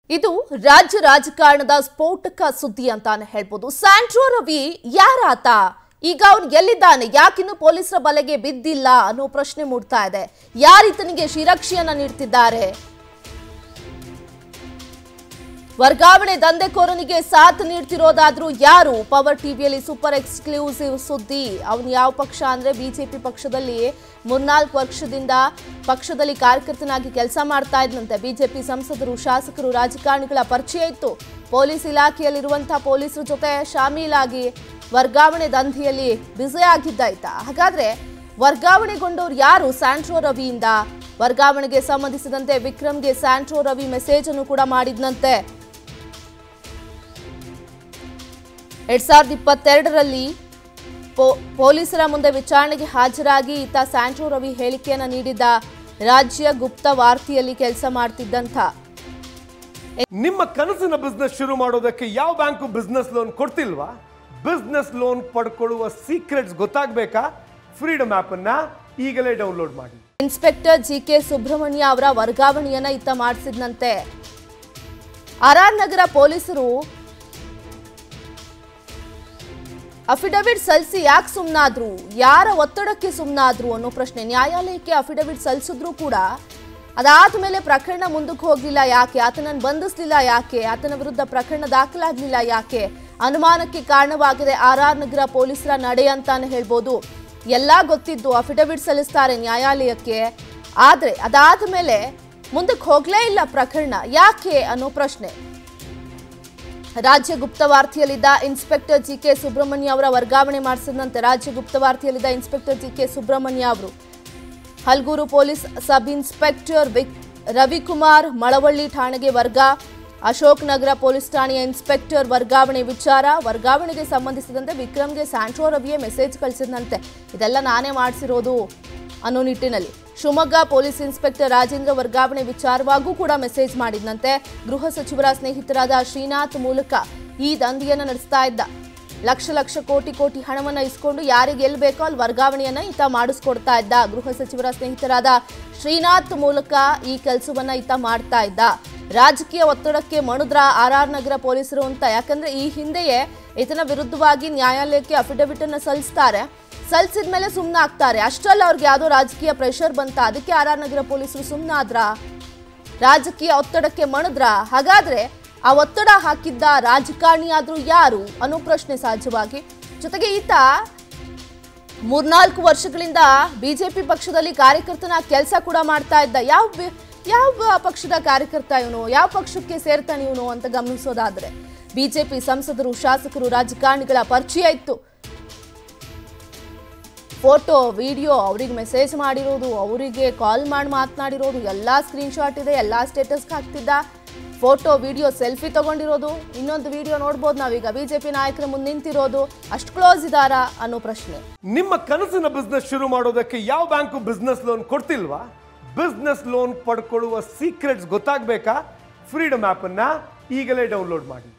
ಇದು ರಾಜ್ಯ ರಾಜಕಾರಣದ ಸ್ಫೋಟಕ ಸುದ್ದಿ ಅಂತಾನೆ ಹೇಳ್ಬೋದು ಸ್ಯಾಂಟ್ರೋ ರವಿ ಯಾರಾತ ಈಗ ಅವನು ಎಲ್ಲಿದ್ದಾನೆ ಯಾಕಿನ್ನು ಪೊಲೀಸರ ಬಲೆಗೆ ಬಿದ್ದಿಲ್ಲ ಅನ್ನೋ ಪ್ರಶ್ನೆ ಮೂಡ್ತಾ ಇದೆ ಯಾರಿತನಿಗೆ ಶಿರಕ್ಷೆಯನ್ನ ನೀಡ್ತಿದ್ದಾರೆ ವರ್ಗಾವಣೆ ದಂಧೆಕೋರನಿಗೆ ಸಾಥ್ ನೀಡ್ತಿರೋದಾದ್ರೂ ಯಾರು ಪವರ್ ಟಿವಿಯಲ್ಲಿ ಸೂಪರ್ ಎಕ್ಸ್ಕ್ಲೂಸಿವ್ ಸುದ್ದಿ ಅವನು ಯಾವ ಪಕ್ಷ ಅಂದ್ರೆ ಬಿಜೆಪಿ ಪಕ್ಷದಲ್ಲಿ ಮೂರ್ನಾಲ್ಕು ವರ್ಷದಿಂದ ಪಕ್ಷದಲ್ಲಿ ಕಾರ್ಯಕರ್ತನಾಗಿ ಕೆಲಸ ಮಾಡ್ತಾ ಇದ್ದಂತೆ ಬಿಜೆಪಿ ಸಂಸದರು ಶಾಸಕರು ರಾಜಕಾರಣಿಗಳ ಪರಿಚಯ ಇತ್ತು ಪೊಲೀಸ್ ಇಲಾಖೆಯಲ್ಲಿರುವಂತಹ ಪೊಲೀಸರ ಜೊತೆ ಶಾಮೀಲಾಗಿ ವರ್ಗಾವಣೆ ದಂಧೆಯಲ್ಲಿ ಬ್ಯುಸಿ ಆಗಿದ್ದಾಯ್ತಾ ಹಾಗಾದ್ರೆ ವರ್ಗಾವಣೆಗೊಂಡವ್ರು ಯಾರು ಸ್ಯಾಂಟ್ರೋ ರವಿಯಿಂದ ವರ್ಗಾವಣೆಗೆ ಸಂಬಂಧಿಸಿದಂತೆ ವಿಕ್ರಮ್ಗೆ ಸ್ಯಾಂಟ್ರೋ ರವಿ ಮೆಸೇಜ್ ಅನ್ನು ಕೂಡ ಮಾಡಿದ್ನಂತೆ ಎರಡ್ ಸಾವಿರದ ಇಪ್ಪತ್ತೆರಡರಲ್ಲಿ ಪೊ- ಪೊಲೀಸರ ಮುಂದೆ ವಿಚಾರಣೆಗೆ ಹಾಜರಾಗಿ ಈತ ಸ್ಯಾಂಟ್ರೋ ರವಿ ಹೇಳಿಕೆಯನ್ನ ನೀಡಿದ್ದ ರಾಜ್ಯ ಗುಪ್ತ ವಾರ್ತೆಯಲ್ಲಿ ಕೆಲಸ ಮಾಡ್ತಿದ್ದಂಥ ನಿಮ್ಮ ಕನಸಿನ ಬಿಸ್ನೆಸ್ ಶುರು ಮಾಡೋದಕ್ಕೆ ಯಾವ ಬ್ಯಾಂಕು ಬಿಸ್ನೆಸ್ ಲೋನ್ ಕೊಡ್ತಿಲ್ವಾ ಬಿಸ್ನೆಸ್ ಲೋನ್ ಪಡ್ಕೊಳ್ಳುವ ಸೀಕ್ರೆಟ್ಸ್ ಗೊತ್ತಾಗಬೇಕಾ ಫ್ರೀಡಮ್ ಅನ್ನ ಈಗಲೇ ಡೌನ್ಲೋಡ್ ಮಾಡಿ ಇನ್ಸ್ಪೆಕ್ಟರ್ ಜಿ ಕೆ ಸುಬ್ರಹ್ಮಣ್ಯ ಅವರ ವರ್ಗಾವಣೆಯನ್ನ ಈತ ಮಾಡಿಸಿದ್ನಂತೆ ಆರ್ ಆರ್ ನಗರ ಪೊಲೀಸರು ಅಫಿಡವಿಟ್ ಸಲ್ಲಿಸಿ ಯಾಕೆ ಸುಮ್ಮನಾದ್ರು ಯಾರ ಒತ್ತಡಕ್ಕೆ ಸುಮ್ಮನಾದ್ರು ಅನ್ನೋ ಪ್ರಶ್ನೆ ನ್ಯಾಯಾಲಯಕ್ಕೆ ಅಫಿಡವಿಟ್ ಸಲ್ಲಿಸಿದ್ರು ಕೂಡ ಅದಾದ ಮೇಲೆ ಪ್ರಕರಣ ಮುಂದಕ್ಕೆ ಹೋಗ್ಲಿಲ್ಲ ಯಾಕೆ ಆತನನ್ನು ಬಂಧಿಸ್ಲಿಲ್ಲ ಯಾಕೆ ಆತನ ವಿರುದ್ಧ ಪ್ರಕರಣ ದಾಖಲಾಗ್ಲಿಲ್ಲ ಯಾಕೆ ಅನುಮಾನಕ್ಕೆ ಕಾರಣವಾಗಿದೆ ಆರ್ ಆರ್ ನಗರ ಪೊಲೀಸರ ನಡೆ ಅಂತಾನೆ ಹೇಳ್ಬೋದು ಎಲ್ಲ ಗೊತ್ತಿದ್ದು ಅಫಿಡವಿಟ್ ಸಲ್ಲಿಸ್ತಾರೆ ನ್ಯಾಯಾಲಯಕ್ಕೆ ಆದ್ರೆ ಅದಾದ ಮೇಲೆ ಮುಂದಕ್ಕೆ ಹೋಗ್ಲೇ ಇಲ್ಲ ಪ್ರಕರಣ ಯಾಕೆ ಅನ್ನೋ ಪ್ರಶ್ನೆ ರಾಜ್ಯ ಗುಪ್ತವಾರ್ತೆಯಲ್ಲಿದ್ದ ಇನ್ಸ್ಪೆಕ್ಟರ್ ಜಿ ಕೆ ಸುಬ್ರಹ್ಮಣ್ಯ ಅವರ ವರ್ಗಾವಣೆ ಮಾಡಿಸಿದಂತೆ ರಾಜ್ಯ ಗುಪ್ತವಾರ್ತೆಯಲ್ಲಿದ್ದ ಇನ್ಸ್ಪೆಕ್ಟರ್ ಜಿ ಕೆ ಸುಬ್ರಹ್ಮಣ್ಯ ಅವರು ಹಲ್ಗೂರು ಪೊಲೀಸ್ ಸಬ್ ಇನ್ಸ್ಪೆಕ್ಟರ್ ವಿಕ್ ರವಿಕುಮಾರ್ ಮಳವಳ್ಳಿ ಠಾಣೆಗೆ ವರ್ಗ ಅಶೋಕ್ ನಗರ ಪೊಲೀಸ್ ಠಾಣೆಯ ಇನ್ಸ್ಪೆಕ್ಟರ್ ವರ್ಗಾವಣೆ ವಿಚಾರ ವರ್ಗಾವಣೆಗೆ ಸಂಬಂಧಿಸಿದಂತೆ ವಿಕ್ರಮ್ಗೆ ಸ್ಯಾಂಟ್ರೋ ರವಿಯೇ ಮೆಸೇಜ್ ಕಳಿಸಿದಂತೆ ಇದೆಲ್ಲ ನಾನೇ ಮಾಡಿಸಿರೋದು ಅನ್ನೋ ನಿಟ್ಟಿನಲ್ಲಿ ಶಿವಮೊಗ್ಗ ಪೊಲೀಸ್ ಇನ್ಸ್ಪೆಕ್ಟರ್ ರಾಜೇಂದ್ರ ವರ್ಗಾವಣೆ ವಿಚಾರವಾಗೂ ಕೂಡ ಮೆಸೇಜ್ ಮಾಡಿದಂತೆ ಗೃಹ ಸಚಿವರ ಸ್ನೇಹಿತರಾದ ಶ್ರೀನಾಥ್ ಮೂಲಕ ಈ ದಂಧೆಯನ್ನು ನಡೆಸ್ತಾ ಇದ್ದ ಲಕ್ಷ ಲಕ್ಷ ಕೋಟಿ ಕೋಟಿ ಹಣವನ್ನ ಇಸ್ಕೊಂಡು ಯಾರಿಗೆ ಎಲ್ಲಿ ಬೇಕೋ ಅಲ್ಲಿ ವರ್ಗಾವಣೆಯನ್ನ ಈತ ಮಾಡಿಸ್ಕೊಡ್ತಾ ಇದ್ದ ಗೃಹ ಸಚಿವರ ಸ್ನೇಹಿತರಾದ ಶ್ರೀನಾಥ್ ಮೂಲಕ ಈ ಕೆಲಸವನ್ನ ಈತ ಮಾಡ್ತಾ ಇದ್ದ ರಾಜಕೀಯ ಒತ್ತಡಕ್ಕೆ ಮಣುದ್ರ ಆರ್ ಆರ್ ನಗರ ಪೊಲೀಸರು ಅಂತ ಯಾಕಂದ್ರೆ ಈ ಹಿಂದೆಯೇ ಈತನ ವಿರುದ್ಧವಾಗಿ ನ್ಯಾಯಾಲಯಕ್ಕೆ ಅಫಿಡವಿಟ್ ಅನ್ನ ಸಲ್ಲಿಸ್ತಾರೆ ಸಲ್ಲಿಸಿದ ಮೇಲೆ ಸುಮ್ಮನೆ ಆಗ್ತಾರೆ ಅಷ್ಟರಲ್ಲಿ ಅವ್ರಿಗೆ ಯಾವುದೋ ರಾಜಕೀಯ ಪ್ರೆಷರ್ ಬಂತ ಅದಕ್ಕೆ ಆರ್ ಆರ್ ನಗರ ಪೊಲೀಸರು ಸುಮ್ಮನಾದ್ರ ರಾಜಕೀಯ ಒತ್ತಡಕ್ಕೆ ಮಣಿದ್ರ ಹಾಗಾದ್ರೆ ಆ ಒತ್ತಡ ಹಾಕಿದ್ದ ರಾಜಕಾರಣಿ ಆದ್ರೂ ಯಾರು ಅನ್ನೋ ಪ್ರಶ್ನೆ ಸಹಜವಾಗಿ ಜೊತೆಗೆ ಈತ ಮೂರ್ನಾಲ್ಕು ವರ್ಷಗಳಿಂದ ಬಿಜೆಪಿ ಪಕ್ಷದಲ್ಲಿ ಕಾರ್ಯಕರ್ತನ ಕೆಲಸ ಕೂಡ ಮಾಡ್ತಾ ಇದ್ದ ಯಾವ ಬಿ- ಯಾವ ಪಕ್ಷದ ಕಾರ್ಯಕರ್ತ ಇವನು ಯಾವ ಪಕ್ಷಕ್ಕೆ ಸೇರ್ತಾನೆ ಇವನು ಅಂತ ಗಮನಿಸೋದಾದ್ರೆ ಬಿಜೆಪಿ ಸಂಸದರು ಶಾಸಕರು ರಾಜಕಾರಣಿಗಳ ಪರಿಚಯ ಇತ್ತು ಫೋಟೋ ವಿಡಿಯೋ ಅವ್ರಿಗೆ ಮೆಸೇಜ್ ಮಾಡಿರೋದು ಅವರಿಗೆ ಕಾಲ್ ಮಾಡಿ ಮಾತನಾಡಿರೋದು ಎಲ್ಲ ಸ್ಕ್ರೀನ್ಶಾಟ್ ಇದೆ ಎಲ್ಲ ಸ್ಟೇಟಸ್ಗೆ ಹಾಕ್ತಿದ್ದ ಫೋಟೋ ವಿಡಿಯೋ ಸೆಲ್ಫಿ ತಗೊಂಡಿರೋದು ಇನ್ನೊಂದು ವಿಡಿಯೋ ನೋಡ್ಬೋದು ನಾವೀಗ ಬಿಜೆಪಿ ನಾಯಕರ ಮುಂದೆ ನಿಂತಿರೋದು ಅಷ್ಟು ಕ್ಲೋಸ್ ಇದ್ದಾರಾ ಅನ್ನೋ ಪ್ರಶ್ನೆ ನಿಮ್ಮ ಕನಸಿನ ಬಿಸ್ನೆಸ್ ಶುರು ಮಾಡೋದಕ್ಕೆ ಯಾವ ಬ್ಯಾಂಕು ಬಿಸ್ನೆಸ್ ಲೋನ್ ಕೊಡ್ತಿಲ್ವಾ ಬಿಸ್ನೆಸ್ ಲೋನ್ ಪಡ್ಕೊಳ್ಳುವ ಸೀಕ್ರೆಟ್ಸ್ ಗೊತ್ತಾಗಬೇಕಾ ಫ್ರೀಡಮ್ ಅನ್ನ ಈಗಲೇ ಡೌನ್ಲೋಡ್ ಮಾಡಿ